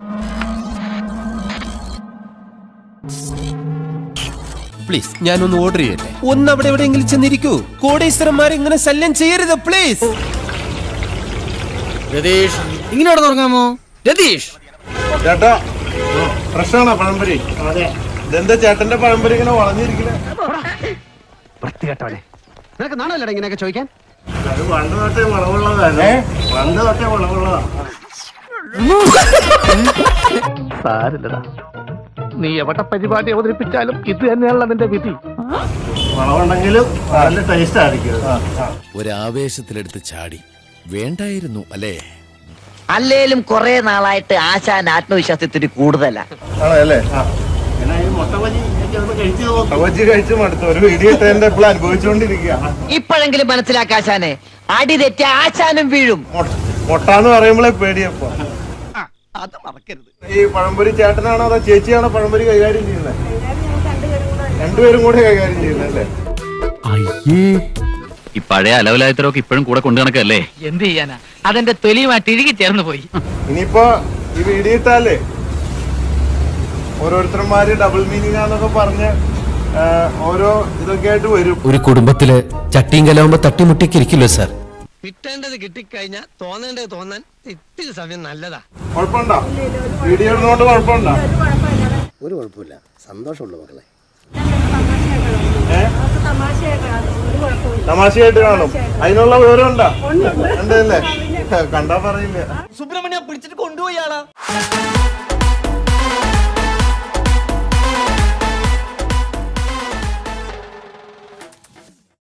please ഞാനൊന്ന് order ചെയ്യട്ടെ ഒന്ന് അവിടെ എവിടെയെങ്കിലും ചെന്നിരിക്കൂ കോടീശ്വരന്മാരെ ഇങ്ങനെ ശല്യം ചെയ്യരുത് പ്ലീസ് രതീഷ് ഇങ്ങനെ അവിടെ തുടങ്ങാമോ രതീഷ് ചേട്ടാ പ്രശ്നമാണോ പഴംപൊരി അതെ ഇതെന്താ ചേട്ടന്റെ പഴംപൊരി ഇങ്ങനെ വളഞ്ഞിരിക്കണേ വൃത്തികെട്ടവനെ നിനക്ക് നാണല്ലടാ ഇങ്ങനെയൊക്കെ ചോദിക്കാൻ അത് പണ്ട് തൊട്ടേ വളവുള്ളതാണ് പണ്ട് തൊട്ടേ വളവുള്ളതാ സാരില്ലടാ നീ എവിടെ പരിപാടി അവതരിപ്പിച്ചാലും ഇത് തന്നെയാണല്ലോ നിന്റെ വിധി വളവുണ്ടെങ്കിലും നല്ല ടേസ്റ്റ് ആയിരിക്കും ഒരാവേശത്തിലെടുത്ത് ചാടി വേണ്ടായിരുന്നു അല്ലേ അല്ലേലും കുറെ നാളായിട്ട് ആശാൻ ആത്മവിശ്വാസത്തിന് കൂടുതലാ ആണോ അല്ലേ പിന്നെ ഈ മുട്ട ബജി ഒക്കെ ഒന്ന് കഴിച്ചു നോക്കും ബജി കഴിച്ച് മടുത്തു ഒരു വീഡിയോ ഇട്ടതിന്റെ ഇപ്പോൾ അനുഭവിച്ചുകൊണ്ടിരിക്കുക ഇപ്പോഴെങ്കിലും മനസ്സിലാക്കാശാനെ അടി തെറ്റ ആശാനും വീഴും മുട്ടാന്ന് പറയുമ്പോഴേ പേടിയപ്പോ ഈ പഴംപൊരി ചേട്ടനാണോ അതോ ചേച്ചിയാണോ പഴംപൊരി കൈകാര്യം ചെയ്യുന്നത് രണ്ടുപേരും കൂടെ കൈകാര്യം ചെയ്യുന്നത് അല്ലേ ഈ പഴയ അലവലായത്തരൊക്കെ ഇപ്പോഴും കൂടെ കൊണ്ടു നടക്കല്ലേ എന്ത് ചെയ്യാനാ അതെന്റെ തൊലിയുമായിട്ട് ഇഴുകി ചേർന്ന് പോയി ഇനിയിപ്പോ ഈ വീഡിയോ ഇട്ടാലേ ഓരോരുത്തർമാര് ഡബിൾ മീനിങ് ആന്നൊക്കെ പറഞ്ഞ് ആ, ഓരോ ഇതൊക്കെ ആയിട്ട് വരും ഒരു കുടുംബത്തില് ചട്ടിയും കലാവുമ്പോ തട്ടിമുട്ടിക്ക് ഇരിക്കില്ലോ സാർ കിട്ടേണ്ടത് കിട്ടിക്കഴിഞ്ഞാൽ തോന്നേണ്ടത് തോന്നാൻ ഇത്തിരി സമയം നല്ലതാ കുഴപ്പമുണ്ടോ വീഡിയോ ഇടുന്നോണ്ട് കുഴപ്പമുണ്ടോ ഒരു കുഴപ്പമില്ല സന്തോഷമുള്ളൂ മക്കളെ തമാശയായിട്ട് കാണും അതിനുള്ള വിവരം ഉണ്ടോ ഉണ്ടല്ലേ കണ്ടാ പറയില്ല സുബ്രഹ്മണ്യ പിടിച്ചിട്ട് കൊണ്ടുപോയി ആളാ